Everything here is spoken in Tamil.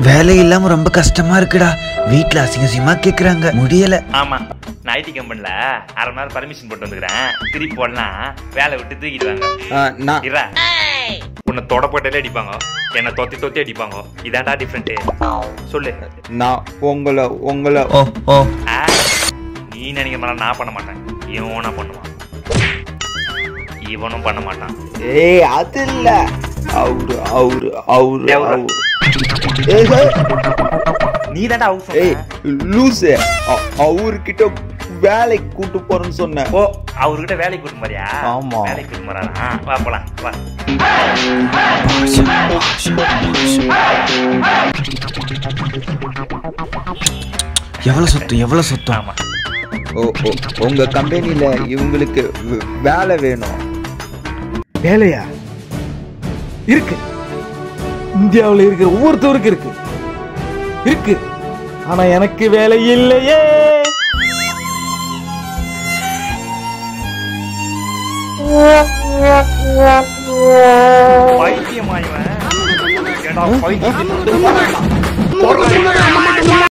வேலை இல்லாம ரொம்ப கஷ்டமா இருக்குடா வீட்ல அசிங்க அசிங்கமா கேக்குறாங்க முடியல ஆமா நான் ஐடி கம்பெனில அரை மணி நேரம் பர்மிஷன் போட்டு வந்துக்கிறேன் திருப்பி போடலாம் வேலை விட்டு தூக்கிடுவாங்க ஆ, நான் இரா உன்னை தொடப்பட்டாலே அடிப்பாங்க என்னை தொத்தி தொத்தி அடிப்பாங்க இதான்டா டிஃப்ரெண்ட் சொல்லு நான் உங்களை உங்களை ஓ ஓ ஆ, நீ நினைக்க மாட்டா நான் பண்ண மாட்டேன் இவனா பண்ணுவான் இவனும் பண்ண மாட்டான் ஏய் அது இல்ல அவரு அவரு அவரு எவரு? அவரு. ஏய், ஏய், நீ தான்டா ஹவுஸ் ஏய் லூசு அ- அவர்கிட்ட வேலைக்கு கூட்டு போறேன்னு சொன்னேன் ஓ அவர்கிட்ட வேலைக்கு கூட்டு மாதிரியா ஆமா. வேலைக்கு கூட்டு போறாரா வா போலாம் வா எவ்வளவு சுத்தம் எவ்வளவு சுத்தம் ஆமா ஓ ஓ உங்க கம்பெனில இவங்களுக்கு வே- வேலை வேணும் வேலையா இருக்கு இந்தியாவில் இருக்கிற ஒவ்வொருத்தவருக்கு இருக்கு இருக்கு ஆனா எனக்கு வேலை இல்லையே பைத்தியமா இவன் ஏன்டா பைத்தியம்